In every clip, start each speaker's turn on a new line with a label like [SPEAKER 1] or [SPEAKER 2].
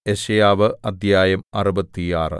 [SPEAKER 1] യെശയ്യാവ് അദ്ധ്യായം അറുപത്തിയാറ്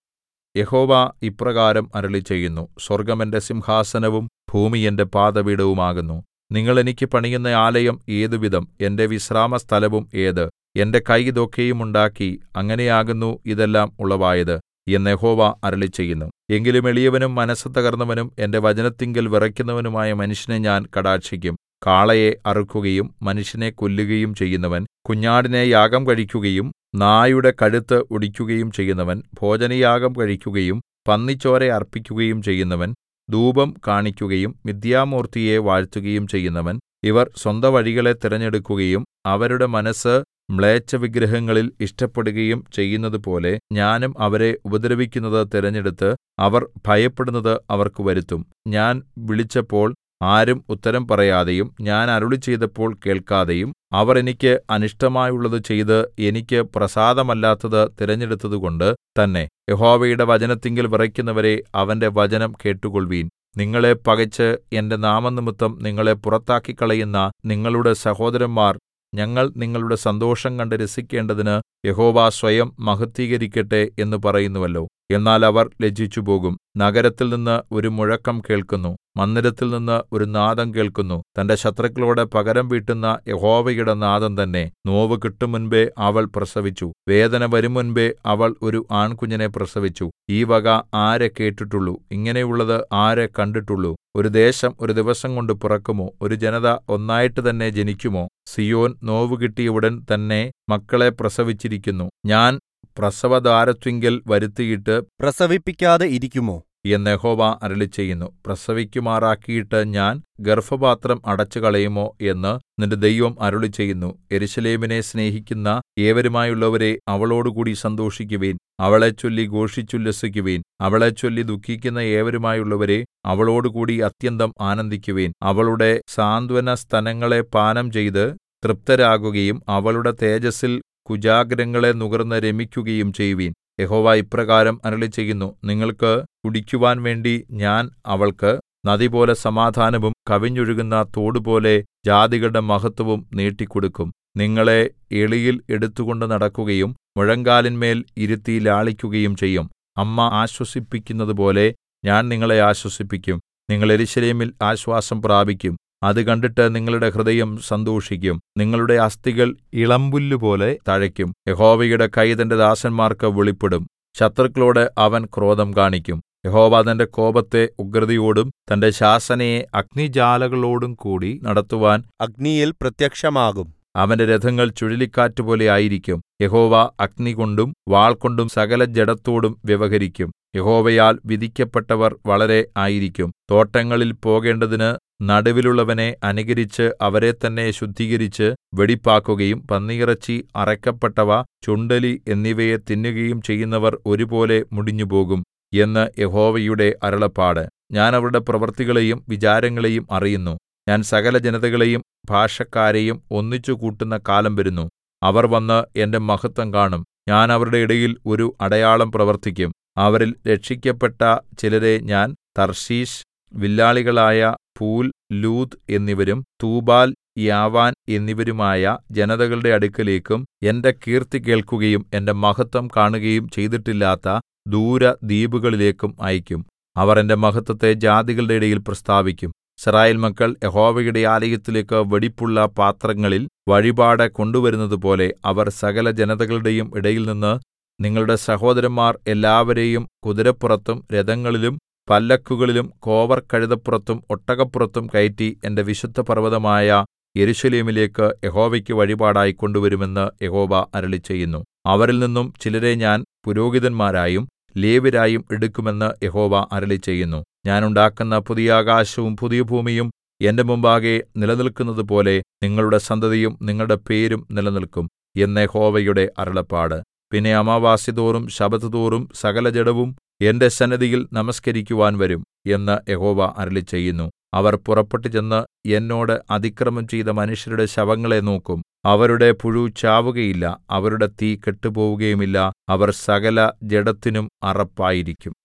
[SPEAKER 1] യഹോവ ഇപ്രകാരം അരുളിച്ചെയ്യുന്നു സ്വർഗ്ഗം എന്റെ സിംഹാസനവും ഭൂമി എന്റെ പാദപീഠവുമാകുന്നു നിങ്ങൾ എനിക്ക് പണിയുന്ന ആലയം ഏതുവിധം എന്റെ വിശ്രാമസ്ഥലവും ഏത് എന്റെ കൈ ഇതൊക്കെയും ഉണ്ടാക്കി അങ്ങനെയാകുന്നു ഇതെല്ലാം ഉളവായത് എന്ന് യഹോവ അരുളിച്ചെയ്യുന്നു എങ്കിലും എളിയവനും മനസ്സ് തകർന്നവനും എന്റെ വചനത്തിങ്കൽ വിറയ്ക്കുന്നവനുമായ മനുഷ്യനെ ഞാൻ കടാക്ഷിക്കും കാളയെ അറുക്കുകയും മനുഷ്യനെ കൊല്ലുകയും ചെയ്യുന്നവൻ കുഞ്ഞാടിനെ യാഗം കഴിക്കുകയും നായുടെ കഴുത്ത് ഒടിക്കുകയും ചെയ്യുന്നവൻ ഭോജനയാഗം കഴിക്കുകയും പന്നിച്ചോര അർപ്പിക്കുകയും ചെയ്യുന്നവൻ ധൂപം കാണിക്കുകയും മിഥ്യാമൂർത്തിയെ വാഴ്ത്തുകയും ചെയ്യുന്നവൻ ഇവർ സ്വന്തവഴികളെ തിരഞ്ഞെടുക്കുകയും അവരുടെ മനസ്സ് മ്ലേച്ഛവിഗ്രഹങ്ങളിൽ ഇഷ്ടപ്പെടുകയും ചെയ്യുന്നതുപോലെ ഞാനും അവരെ ഉപദ്രവിക്കുന്നത് തിരഞ്ഞെടുത്ത് അവർ ഭയപ്പെടുന്നത് അവർക്ക് വരുത്തും ഞാൻ വിളിച്ചപ്പോൾ ആരും ഉത്തരം പറയാതെയും ഞാൻ അരുളിച്ചെയ്തപ്പോൾ കേൾക്കാതെയും അവർ എനിക്ക് അനിഷ്ടമായുള്ളത് ചെയ്ത് എനിക്ക് പ്രസാദമല്ലാത്തത് തിരഞ്ഞെടുത്തതുകൊണ്ട് തന്നെ യഹോവയുടെ വചനത്തിങ്കൽ വിറയ്ക്കുന്നവരേ അവന്റെ വചനം കേട്ടുകൊൾവീൻ നിങ്ങളെ പകച്ച് എന്റെ നാമംനിമിത്തം നിങ്ങളെ പുറത്താക്കിക്കളയുന്ന നിങ്ങളുടെ സഹോദരന്മാർ ഞങ്ങൾ നിങ്ങളുടെ സന്തോഷം കണ്ട് രസിക്കേണ്ടതിന് യഹോവ സ്വയം മഹത്വീകരിക്കട്ടെ എന്ന് പറയുന്നുവല്ലോ എന്നാൽ അവർ ലജ്ജിച്ചുപോകും നഗരത്തിൽനിന്ന് ഒരു മുഴക്കം കേൾക്കുന്നു മന്ദിരത്തിൽനിന്ന് ഒരു നാദം കേൾക്കുന്നു തന്റെ ശത്രുക്കളോട് പകരം വീട്ടുന്ന യഹോവയുടെ നാദം തന്നെ നോവ് കിട്ടുമുൻപേ അവൾ പ്രസവിച്ചു വേദന വരുംമുൻപേ അവൾ ഒരു ആൺകുഞ്ഞിനെ പ്രസവിച്ചു ഈ വക ആരെ കേട്ടിട്ടുള്ളു ഇങ്ങനെയുള്ളത് ആരെ കണ്ടിട്ടുള്ളു ഒരു ദേശം ഒരു ദിവസം കൊണ്ട് പിറക്കുമോ ഒരു ജനത ഒന്നായിട്ട് തന്നെ ജനിക്കുമോ സിയോൻ നോവ് കിട്ടിയ ഉടൻ തന്നെ മക്കളെ പ്രസവിച്ചിരിക്കുന്നു ഞാൻ പ്രസവദ്വാരത്തിങ്കൽ വരുത്തിയിട്ട്
[SPEAKER 2] പ്രസവിപ്പിക്കാതെ ഇരിക്കുമോ
[SPEAKER 1] എന്ന് യഹോവ അരുളിച്ചെയ്യുന്നു പ്രസവിക്കുമാറാക്കിയിട്ട് ഞാൻ ഗർഭപാത്രം അടച്ചുകളയുമോ എന്ന് നിന്റെ ദൈവം അരുളിച്ചെയ്യുന്നു യെരൂശലേമിനെ സ്നേഹിക്കുന്ന ഏവരുമായുള്ളവരെ അവളോടുകൂടി സന്തോഷിക്കുവിൻ അവളെച്ചൊല്ലി ഘോഷിച്ചുല്ലസിക്കുവിൻ അവളെച്ചൊല്ലി ദുഃഖിക്കുന്ന ഏവരുമായുള്ളവരെ അവളോടുകൂടി അത്യന്തം ആനന്ദിക്കുവിൻ അവളുടെ സാന്ത്വന സ്തനങ്ങളെ പാനം ചെയ്ത് തൃപ്തരാകുകയും അവളുടെ തേജസ്സിൽ കുജാഗ്രങ്ങളെ നുകർന്ന് രമിക്കുകയും ചെയ്യുവിൻ യഹോവ ഇപ്രകാരം അരുളിച്ചെയ്യുന്നു നിങ്ങൾക്ക് കുടിക്കുവാൻ വേണ്ടി ഞാൻ അവൾക്ക് നദിപോലെ സമാധാനവും കവിഞ്ഞൊഴുകുന്ന തോടുപോലെ ജാതികളുടെ മഹത്വവും നീട്ടിക്കൊടുക്കും നിങ്ങളെ എളിയിൽ എടുത്തുകൊണ്ട് നടക്കുകയും മുഴങ്കാലിന്മേൽ ഇരുത്തി ലാളിക്കുകയും ചെയ്യും അമ്മ ആശ്വസിപ്പിക്കുന്നതുപോലെ ഞാൻ നിങ്ങളെ ആശ്വസിപ്പിക്കും നിങ്ങൾ യെരൂശലേമിൽ ആശ്വാസം പ്രാപിക്കും അത് കണ്ടിട്ട് നിങ്ങളുടെ ഹൃദയം സന്തോഷിക്കും നിങ്ങളുടെ അസ്ഥികൾ ഇളമ്പുല്ലുപോലെ തഴയ്ക്കും യഹോവയുടെ കൈ തന്റെ ദാസന്മാർക്ക് വെളിപ്പെടും ശത്രുക്കളോട് അവൻ ക്രോധം കാണിക്കും യഹോവ തന്റെ കോപത്തെ ഉഗ്രതയോടും തന്റെ ശാസനയെ അഗ്നിജ്വാലകളോടും കൂടി നടത്തുവാൻ
[SPEAKER 2] അഗ്നിയിൽ പ്രത്യക്ഷമാകും
[SPEAKER 1] അവന്റെ രഥങ്ങൾ ചുഴലിക്കാറ്റുപോലെ ആയിരിക്കും യഹോവ അഗ്നികൊണ്ടും വാൾകൊണ്ടും സകല ജഡത്തോടും വ്യവഹരിക്കും യഹോവയാൽ വിധിക്കപ്പെട്ടവർ വളരെ ആയിരിക്കും തോട്ടങ്ങളിൽ പോകേണ്ടതിന് നടുവിലുള്ളവനെ അനുകരിച്ച് അവരെ തന്നെ ശുദ്ധീകരിച്ച് വെടിപ്പാക്കുകയും പന്നിയിറച്ചി അറയ്ക്കപ്പെട്ടവ ചുണ്ടലി എന്നിവയെ തിന്നുകയും ചെയ്യുന്നവർ ഒരുപോലെ മുടിഞ്ഞുപോകും എന്ന് യഹോവയുടെ അരുളപ്പാട് ഞാൻ അവരുടെ പ്രവൃത്തികളെയും വിചാരങ്ങളെയും അറിയുന്നു ഞാൻ സകല ജനതകളെയും ഭാഷക്കാരെയും ഒന്നിച്ചു കൂട്ടുന്ന കാലം വരുന്നു അവർ വന്ന് എന്റെ മഹത്വം കാണും ഞാൻ അവരുടെ ഇടയിൽ ഒരു അടയാളം പ്രവർത്തിക്കും അവരിൽ രക്ഷിക്കപ്പെട്ട ചിലരെ ഞാൻ തർശീശ് വില്ലാളികളായ പൂൽ ലൂദ് എന്നിവരും തൂബാൽ യാവാൻ എന്നിവരുമായ ജനതകളുടെ അടുക്കലേക്കും എന്റെ കീർത്തി കേൾക്കുകയും എന്റെ മഹത്വം കാണുകയും ചെയ്തിട്ടില്ലാത്ത ദൂരദ്വീപുകളിലേക്കും അയക്കും അവർ എന്റെ മഹത്വത്തെ ജാതികളുടെ ഇടയിൽ പ്രസ്താവിക്കും യിസ്രായേൽ മക്കൾ യഹോവയുടെ ആലയത്തിലേക്ക് വെടിപ്പുള്ള പാത്രങ്ങളിൽ വഴിപാട് കൊണ്ടുവരുന്നതുപോലെ അവർ സകല ജനതകളുടെയും ഇടയിൽനിന്ന് നിങ്ങളുടെ സഹോദരന്മാർ എല്ലാവരെയും കുതിരപ്പുറത്തും രഥങ്ങളിലും പല്ലക്കുകളിലും കോവർ കഴുതപ്പുറത്തും ഒട്ടകപ്പുറത്തും കയറ്റി എന്റെ വിശുദ്ധപർവ്വതമായ യെരൂശലേമിലേക്ക് യഹോവയ്ക്ക് വഴിപാടായി കൊണ്ടുവരുമെന്ന് യഹോവ അരുളിച്ചെയ്യുന്നു അവരിൽ നിന്നും ചിലരെ ഞാൻ പുരോഹിതന്മാരായും ലേവ്യരായും എടുക്കുമെന്ന് യഹോവ അരുളിച്ചെയ്യുന്നു ഞാൻ ഉണ്ടാക്കുന്ന പുതിയ ആകാശവും പുതിയ ഭൂമിയും എന്റെ മുമ്പാകെ നിലനിൽക്കുന്നതുപോലെ നിങ്ങളുടെ സന്തതിയും നിങ്ങളുടെ പേരും നിലനിൽക്കും എന്ന് യഹോവയുടെ അരുളപ്പാട് പിന്നെ അമാവാസ്യതോറും ശബ്ബത്തുതോറും സകല ജഡവും എന്റെ സന്നിധിയിൽ നമസ്കരിക്കുവാൻ വരും എന്ന് യഹോവ അരുളിച്ചെയ്യുന്നു അവർ പുറപ്പെട്ടു ചെന്ന് എന്നോട് അതിക്രമം ചെയ്ത മനുഷ്യരുടെ ശവങ്ങളെ നോക്കും അവരുടെ പുഴു ചാവുകയില്ല അവരുടെ തീ കെട്ടുപോവുകയുമില്ല അവർ സകല ജഡത്തിനും അറപ്പായിരിക്കും